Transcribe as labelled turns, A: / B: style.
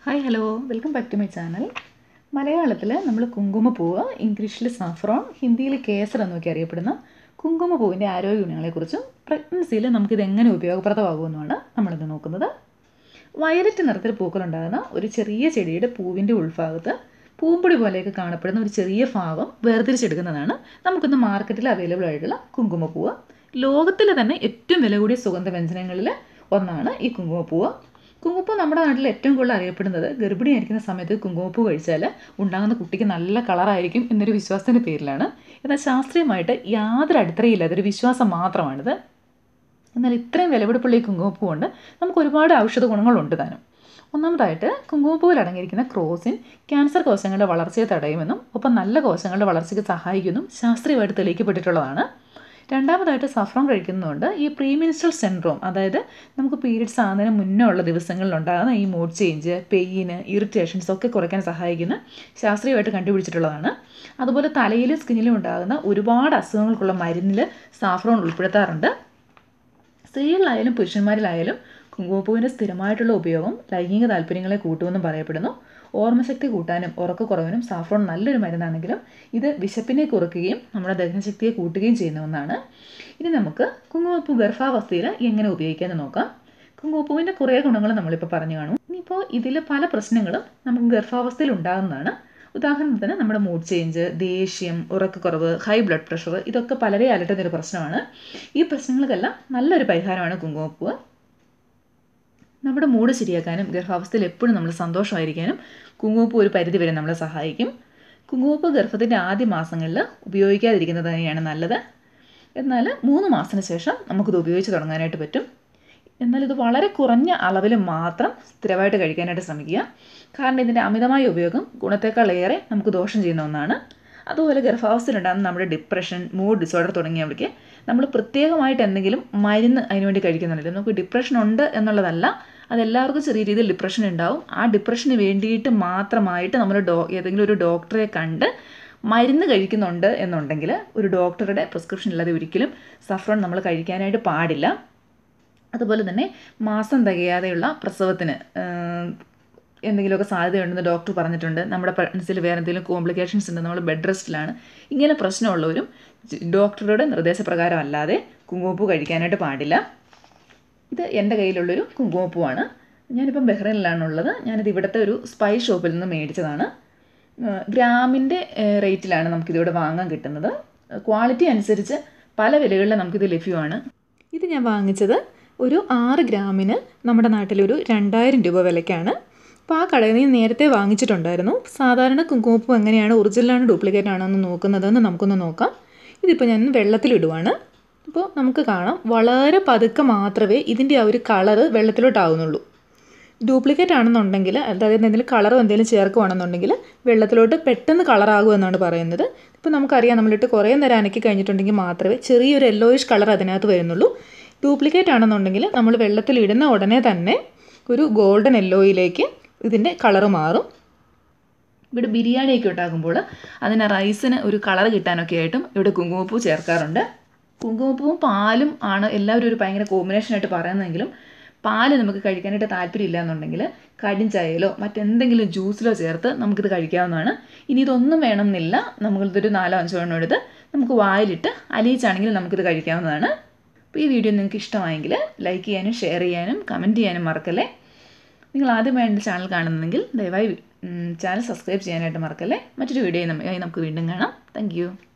A: hi hello welcome back to my channel മലയാളത്തിൽ നമ്മൾ കുങ്കുമപ്പൂവ് ഇംഗ്ലീഷിൽ സാഫ്രോൺ ഹിന്ദിയിൽ കേസർ എന്നൊക്കെ അറിയപ്പെടുന്ന കുങ്കുമപ്പൂവിൻ്റെ ആരോഗ്യ ഗുണങ്ങളെക്കുറിച്ചും പ്രഗ്നൻസിയിൽ നമുക്കിത് എങ്ങനെ ഉപയോഗപ്രദമാകുമെന്നുമാണ് നമ്മളിന്ന് നോക്കുന്നത് വയലറ്റ് നിറത്തിൽ പൂക്കളുണ്ടാകുന്ന ഒരു ചെറിയ ചെടിയുടെ പൂവിൻ്റെ ഉൾഭാഗത്ത് പൂമ്പൊടി പോലെയൊക്കെ കാണപ്പെടുന്ന ഒരു ചെറിയ ഭാഗം വേർതിരിച്ചെടുക്കുന്നതാണ് നമുക്കിന്ന് മാർക്കറ്റിൽ അവൈലബിൾ ആയിട്ടുള്ള കുങ്കുമപ്പൂവ് ലോകത്തിലെ തന്നെ ഏറ്റവും വില കൂടിയ സുഗന്ധവ്യഞ്ജനങ്ങളിൽ ഒന്നാണ് ഈ കുങ്കുമപ്പൂവ് കുങ്കുമപ്പൂ നമ്മുടെ നാട്ടിൽ ഏറ്റവും കൂടുതൽ അറിയപ്പെടുന്നത് ഗർഭിണിയായിരിക്കുന്ന സമയത്ത് കുങ്കുമപ്പൂ കഴിച്ചാൽ ഉണ്ടാകുന്ന കുട്ടിക്ക് നല്ല കളറായിരിക്കും എന്നൊരു വിശ്വാസത്തിൻ്റെ പേരിലാണ് എന്നാൽ ശാസ്ത്രീയമായിട്ട് യാതൊരു അടിത്തറയില്ലാത്ത ഒരു വിശ്വാസം മാത്രമാണിത് എന്നാൽ ഇത്രയും വിലപിടിപ്പുള്ള ഈ കുങ്കുമപ്പൂ കൊണ്ട് നമുക്ക് ഒരുപാട് ഔഷധ ഗുണങ്ങളുണ്ട് താനും ഒന്നാമതായിട്ട് കുങ്കുമപ്പൂവിൽ അടങ്ങിയിരിക്കുന്ന ക്രോസിൻ ക്യാൻസർ കോശങ്ങളുടെ വളർച്ചയെ തടയുമെന്നും ഒപ്പം നല്ല കോശങ്ങളുടെ വളർച്ചയ്ക്ക് സഹായിക്കുമെന്നും ശാസ്ത്രീയമായിട്ട് തെളിയിക്കപ്പെട്ടിട്ടുള്ളതാണ് രണ്ടാമതായിട്ട് സഫ്രോൺ കഴിക്കുന്നതുകൊണ്ട് ഈ പ്രീമിനിസ്ട്രൽ സിൻഡ്രോം അതായത് നമുക്ക് പീരിയഡ്സ് ആകുന്നതിന് മുന്നേ ഉള്ള ദിവസങ്ങളിൽ ഉണ്ടാകുന്ന ഈ മൂഡ് ചേഞ്ച് പെയിന് ഇറിറ്റേഷൻസ് ഒക്കെ കുറയ്ക്കാൻ സഹായിക്കുന്ന ശാസ്ത്രീയമായിട്ട് കണ്ടുപിടിച്ചിട്ടുള്ളതാണ് അതുപോലെ തലയിലും സ്കിന്നിലും ഉണ്ടാകുന്ന ഒരുപാട് അസുഖങ്ങൾക്കുള്ള മരുന്നിൽ സാഫ്രോൺ ഉൾപ്പെടുത്താറുണ്ട് സ്ത്രീകളിലായാലും പുരുഷന്മാരിലായാലും കുങ്കുമപ്പൂവിൻ്റെ സ്ഥിരമായിട്ടുള്ള ഉപയോഗം ലൈംഗിക താല്പര്യങ്ങളെ കൂട്ടുമെന്നും പറയപ്പെടുന്നു ഓർമ്മശക്തി കൂട്ടാനും ഉറക്കക്കുറവിനും സാഫ്രോൺ നല്ലൊരു മരുന്നാണെങ്കിലും ഇത് വിശപ്പിനെ കുറയ്ക്കുകയും നമ്മുടെ ദഹനശക്തിയെ കൂട്ടുകയും ചെയ്യുന്ന ഒന്നാണ് ഇനി നമുക്ക് കുങ്കുമപ്പൂ ഗർഭാവസ്ഥയിൽ എങ്ങനെ ഉപയോഗിക്കാമെന്ന് നോക്കാം കുങ്കുമപ്പൂവിൻ്റെ കുറേ ഗുണങ്ങൾ നമ്മളിപ്പോൾ പറഞ്ഞു കാണും ഇനിയിപ്പോൾ ഇതിൽ പല പ്രശ്നങ്ങളും നമുക്ക് ഗർഭാവസ്ഥയിൽ ഉണ്ടാകുന്നതാണ് ഉദാഹരണത്തിന് നമ്മുടെ മൂഡ് ചേഞ്ച് ദേഷ്യം ഉറക്കക്കുറവ് ഹൈ ബ്ലഡ് പ്രഷർ ഇതൊക്കെ പലരെ അലട്ടുന്ന ഒരു പ്രശ്നമാണ് ഈ പ്രശ്നങ്ങൾക്കെല്ലാം നല്ലൊരു പരിഹാരമാണ് കുങ്കുമപ്പൂവ് നമ്മുടെ മൂഡ് ശരിയാക്കാനും ഗർഭാവസ്ഥയിൽ എപ്പോഴും നമ്മൾ സന്തോഷമായിരിക്കാനും കുങ്കുമപ്പൂ ഒരു പരിധി വരെ നമ്മളെ സഹായിക്കും കുങ്കുമപ്പൂ ഗർഭത്തിൻ്റെ ആദ്യ മാസങ്ങളിൽ ഉപയോഗിക്കാതിരിക്കുന്നത് തന്നെയാണ് നല്ലത് എന്നാൽ മൂന്ന് മാസത്തിന് ശേഷം നമുക്കിത് ഉപയോഗിച്ച് തുടങ്ങാനായിട്ട് പറ്റും എന്നാൽ ഇത് വളരെ കുറഞ്ഞ അളവിൽ മാത്രം സ്ഥിരമായിട്ട് കഴിക്കാനായിട്ട് ശ്രമിക്കുക കാരണം ഇതിൻ്റെ അമിതമായ ഉപയോഗം ഗുണത്തേക്കാളേറെ നമുക്ക് ദോഷം ചെയ്യുന്ന ഒന്നാണ് അതുപോലെ ഗർഭാവസ്ഥയിലുണ്ടാകുന്ന നമ്മുടെ ഡിപ്രഷൻ മൂഡ് ഡിസോർഡർ തുടങ്ങിയവയ്ക്ക് നമ്മൾ പ്രത്യേകമായിട്ട് എന്തെങ്കിലും മരുന്ന് അതിനുവേണ്ടി കഴിക്കുന്നുണ്ടല്ലോ നമുക്ക് ഡിപ്രഷൻ ഉണ്ട് എന്നുള്ളതല്ല അതെല്ലാവർക്കും ചെറിയ രീതിയിൽ ഡിപ്രഷൻ ഉണ്ടാവും ആ ഡിപ്രഷന് വേണ്ടിയിട്ട് മാത്രമായിട്ട് നമ്മൾ ഡോ ഏതെങ്കിലും ഒരു ഡോക്ടറെ കണ്ട് മരുന്ന് കഴിക്കുന്നുണ്ട് എന്നുണ്ടെങ്കിൽ ഒരു ഡോക്ടറുടെ പ്രിസ്ക്രിപ്ഷൻ ഇല്ലാതെ ഒരിക്കലും സഫ്രോൺ നമ്മൾ കഴിക്കാനായിട്ട് പാടില്ല അതുപോലെ തന്നെ മാസം തികയാതെയുള്ള പ്രസവത്തിന് എന്തെങ്കിലുമൊക്കെ സാധ്യതയുണ്ടെന്ന് ഡോക്ടർ പറഞ്ഞിട്ടുണ്ട് നമ്മുടെ പ്രഗ്നൻസിയിൽ വേറെ എന്തെങ്കിലും കോംപ്ലിക്കേഷൻസ് ഉണ്ട് നമ്മൾ ബെഡ് റെസ്റ്റിലാണ് ഇങ്ങനെ പ്രശ്നമുള്ളവരും ഡോക്ടറുടെ നിർദ്ദേശപ്രകാരം അല്ലാതെ കുങ്കുമപ്പൂ കഴിക്കാനായിട്ട് പാടില്ല ഇത് എൻ്റെ കയ്യിലുള്ളൊരു കുങ്കുമപ്പൂവാണ് ഞാനിപ്പം ബഹ്റൈനിലാണുള്ളത് ഞാനിത് ഇവിടുത്തെ ഒരു സ്പൈ ഷോപ്പിൽ നിന്ന് മേടിച്ചതാണ് ഗ്രാമിൻ്റെ റേറ്റിലാണ് നമുക്കിതിവിടെ വാങ്ങാൻ കിട്ടുന്നത് ക്വാളിറ്റി അനുസരിച്ച് പല വിലകളിൽ നമുക്കിത് ലഭ്യമാണ് ഇത് ഞാൻ വാങ്ങിച്ചത് ഒരു ആറ് ഗ്രാമിന് നമ്മുടെ നാട്ടിലൊരു രണ്ടായിരം രൂപ വിലയ്ക്കാണ് അപ്പോൾ ആ കടയിൽ നിന്ന് നേരത്തെ വാങ്ങിച്ചിട്ടുണ്ടായിരുന്നു സാധാരണ കുങ്കുമപ്പൂ എങ്ങനെയാണ് ഒറിജിനലാണ് ഡ്യൂപ്ലിക്കേറ്റ് ആണോ എന്ന് നോക്കുന്നതെന്ന് നമുക്കൊന്ന് നോക്കാം ഇതിപ്പോൾ ഞാൻ വെള്ളത്തിലിടുവാണ് അപ്പോൾ നമുക്ക് കാണാം വളരെ പതുക്കെ മാത്രമേ ഇതിൻ്റെ ആ ഒരു കളറ് വെള്ളത്തിലോട്ടാവുന്നുള്ളൂ ഡ്യൂപ്ലിക്കേറ്റ് ആണെന്നുണ്ടെങ്കിൽ അതായത് എന്തെങ്കിലും കളറോ എന്തെങ്കിലും ചേർക്കുവാണെന്നുണ്ടെങ്കിൽ വെള്ളത്തിലോട്ട് പെട്ടെന്ന് കളറാകുമെന്നാണ് പറയുന്നത് ഇപ്പോൾ നമുക്കറിയാം നമ്മളിട്ട് കുറേ നേരം അനക്കി കഴിഞ്ഞിട്ടുണ്ടെങ്കിൽ മാത്രമേ ചെറിയൊരു യെല്ലോയിഷ് കളർ അതിനകത്ത് വരുന്നുള്ളൂ ഡ്യൂപ്ലിക്കേറ്റ് ആണെന്നുണ്ടെങ്കിൽ നമ്മൾ വെള്ളത്തിൽ ഇടുന്ന ഉടനെ തന്നെ ഒരു ഗോൾഡൻ യെല്ലോയിലേക്ക് ഇതിൻ്റെ കളറ് മാറും ഇവിടെ ബിരിയാണിയൊക്കെ ഉണ്ടാക്കുമ്പോൾ അതിന് റൈസിന് ഒരു കളർ കിട്ടാനൊക്കെ ആയിട്ടും ഇവിടെ കുങ്കുമപ്പൂ ചേർക്കാറുണ്ട് കുങ്കുമപ്പൂവും പാലും ആണ് എല്ലാവരും ഒരു ഭയങ്കര കോമ്പിനേഷനായിട്ട് പറയുന്നതെങ്കിലും പാല് നമുക്ക് കഴിക്കാനായിട്ട് താല്പര്യമില്ല എന്നുണ്ടെങ്കിൽ കടിൻ ചായയിലോ മറ്റെന്തെങ്കിലും ജ്യൂസിലോ ചേർത്ത് നമുക്കിത് കഴിക്കാവുന്നതാണ് ഇനി ഇതൊന്നും വേണമെന്നില്ല നമുക്കിതൊരു നാലോ അഞ്ചോ എണ്ണം എടുത്ത് നമുക്ക് വായിലിട്ട് അലിയിച്ചാണെങ്കിൽ നമുക്കിത് കഴിക്കാവുന്നതാണ് അപ്പോൾ ഈ വീഡിയോ നിങ്ങൾക്ക് ഇഷ്ടമായെങ്കിൽ ലൈക്ക് ചെയ്യാനും ഷെയർ ചെയ്യാനും കമൻറ്റ് ചെയ്യാനും മറക്കല്ലേ നിങ്ങൾ ആദ്യമായി എൻ്റെ ചാനൽ കാണുന്നെങ്കിൽ ദയവായി ചാനൽ സബ്സ്ക്രൈബ് ചെയ്യാനായിട്ട് മറക്കല്ലേ മറ്റൊരു വീഡിയോ നമുക്ക് വീണ്ടും കാണാം താങ്ക്